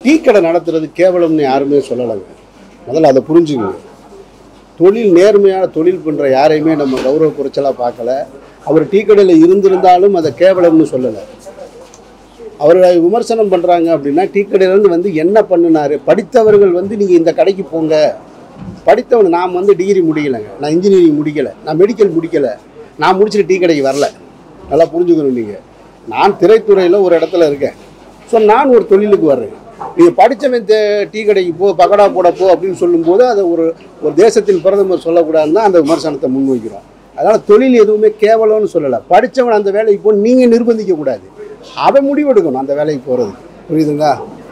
Tea கடை நடத்துறது கேவலம்னு யாருமே சொல்லலைங்க முதல்ல அதை புரிஞ்சுக்கணும் தொழில் நேர்மையான தொழில் பண்ணுற யாரையுமே நம்ம கௌரவ குறைச்சலாக பார்க்கல அவர் டீ கடையில் இருந்திருந்தாலும் அதை கேவலம்னு சொல்லலை அவரை விமர்சனம் பண்ணுறாங்க அப்படின்னா டீ கடையிலேருந்து வந்து என்ன பண்ணினாரு படித்தவர்கள் வந்து நீங்கள் இந்த கடைக்கு போங்க படித்தவன் நான் வந்து டிகிரி முடிக்கலைங்க நான் இன்ஜினியரிங் முடிக்கலை நான் மெடிக்கல் முடிக்கலை நான் முடிச்சுட்டு டீ கடைக்கு வரல நல்லா புரிஞ்சுக்கணும் நீங்கள் நான் திரைத்துறையில் ஒரு இடத்துல இருக்கேன் ஸோ நான் ஒரு தொழிலுக்கு வர்றேன் நீங்கள் படித்தவன் தே- டீ கடைக்கு போ பகடா போட போ அப்படின்னு சொல்லும்போது அதை ஒரு ஒரு தேசத்தின் பிரதமர் சொல்லக்கூடாதுன்னு தான் அந்த விமர்சனத்தை முன்வைக்கிறோம் அதனால் தொழில் எதுவுமே கேவலம்னு சொல்லலை படித்தவன் அந்த வேலைக்கு போ நீங்கள் நிர்பந்திக்க கூடாது அவன் முடிவெடுக்கணும் அந்த வேலைக்கு போகிறது புரியுதுங்களா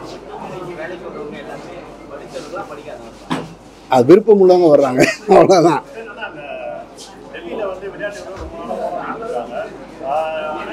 அது விருப்பம் உள்ளவங்க வர்றாங்க அவ்வளோதான் என்னன்னா அந்த டெல்லியில வந்து விளையாட்டு வீரர்கள் ரொம்ப நாளா போராடிட்டு இருக்காங்க. ஆஹ் ஆனா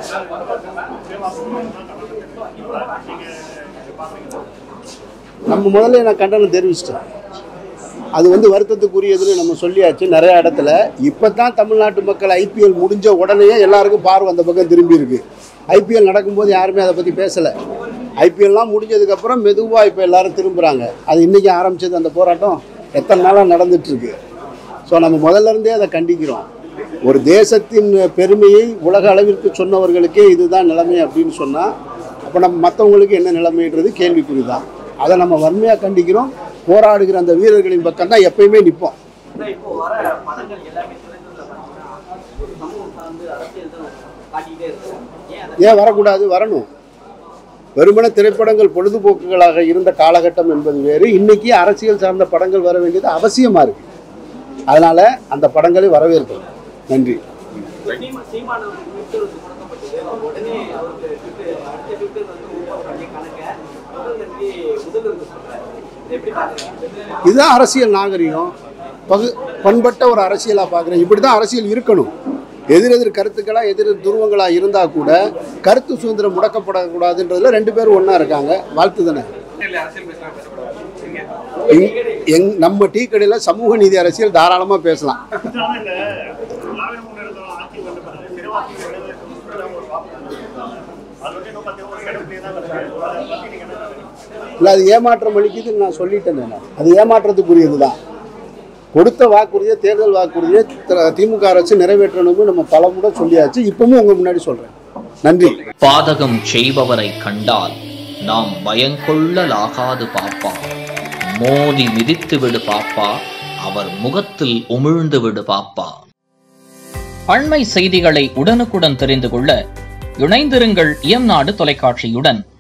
நீங்க இது பாக்குறீங்க நம்ம முதல்ல நான் கண்டனம் தெரிவிச்சிட்டேன் அது வந்து வருத்தத்துக்குரியதுன்னு நம்ம சொல்லியாச்சு நிறைய இடத்துல இப்போ தான் தமிழ்நாட்டு மக்கள் ஐபிஎல் முடிஞ்ச உடனே எல்லாருக்கும் பார்வை அந்த பக்கம் திரும்பி இருக்கு ஐபிஎல் நடக்கும்போது யாருமே அதை பற்றி பேசலை ஐபிஎல்லாம் முடிஞ்சதுக்கப்புறம் மெதுவாக இப்போ எல்லாரும் திரும்புகிறாங்க அது இன்றைக்கி ஆரம்பிச்சது அந்த போராட்டம் எத்தனை நாளாக நடந்துட்டுருக்கு ஸோ நம்ம முதல்ல இருந்தே அதை கண்டிக்கிறோம் ஒரு தேசத்தின் பெருமையை உலக அளவிற்கு சொன்னவர்களுக்கே இதுதான் நிலைமை அப்படின்னு சொன்னால் அப்போ நம்ம மற்றவங்களுக்கு என்ன நிலைமைன்றது கேள்விக்குறி தான் அதை நம்ம வன்மையாக கண்டிக்கிறோம் போராடுகிற அந்த வீரர்களின் பக்கம் தான் எப்பயுமே நிற்போம் ஆனா இப்போ வர படங்கள் எல்லாமே திரைத்துறையில பார்த்தீங்கன்னா ஒரு சமூகம் சார்ந்து அரசியல் தான் காட்டிக்கிட்டே இருக்கும் ஏன் அதை ஏன் வரக்கூடாது வரணும் வெறுமன திரைப்படங்கள் பொழுதுபோக்குகளாக இருந்த காலகட்டம் என்பது வேறு இன்னைக்கு அரசியல் சார்ந்த படங்கள் வர வேண்டியது அவசியமா இருக்கு அதனால அந்த படங்களை வரவேற்கிறோம் நன்றி சீமா சீமானவருக்கு ட்விட்டர் வந்து முடக்கப்பட்டது உடனே அவருக்கு ட்விட்டர் அடுத்த ட்விட்டர் வந்து ஓப்பன் பண்ணி கணக்க முதல் நன்றி முதல்வருக்கு சொல்றாரு இதை எப்படி பாக்குறீங்க இதுதான் அரசியல் நாகரிகம் பகு பண்பட்ட ஒரு அரசியலாக பார்க்குறேன் இப்படி தான் அரசியல் இருக்கணும் எதிரெதிர் கருத்துக்களாக எதிர் துருவங்களாக இருந்தால் கூட கருத்து சுதந்திரம் முடக்கப்படக்கூடாதுன்றதுல ரெண்டு பேரும் ஒன்றா இருக்காங்க வாழ்த்து தானே எங்- எங் நம்ம டீ கடையில் சமூக நீதி அரசியல் தாராளமாக பேசலாம் இதனால இந்த திராவிட முன்னேற்ற ஆட்சி வந்து பார்த்தீங்கன்னா சிறுவாக்கிகள் ஒரு வாக்கு கொடுத்திருக்காங்க. அது வந்து இன்னும் பார்த்தீங்கன்னா ஒரு கிடப்பிலே தான் இருக்கு. அதை பத்தி நீங்க என்ன நினைக்கிறீங்க? இல்லை அது ஏமாற்றம் அளிக்குதுன்னு நான் சொல்லிட்டேன் நான் அது ஏமாற்றத்துக்குரியது தான் கொடுத்த வாக்குறுதியை தேர்தல் வாக்குறுதியை த- திமுக அரசு நிறைவேற்றணும்னு நம்ம பலமுறை சொல்லியாச்சு இப்பவும் உங்க முன்னாடி சொல்றேன் நன்றி பாதகம் செய்பவரை கண்டால் நாம் பயங்கொள்ளலாகாது பாப்பா மோதி மிதித்து விடு பாப்பா அவர் முகத்தில் உமிழ்ந்து விடு பாப்பா அண்மை செய்திகளை உடனுக்குடன் தெரிந்து கொள்ள இணைந்திருங்கள் இயம்நாடு தொலைக்காட்சியுடன்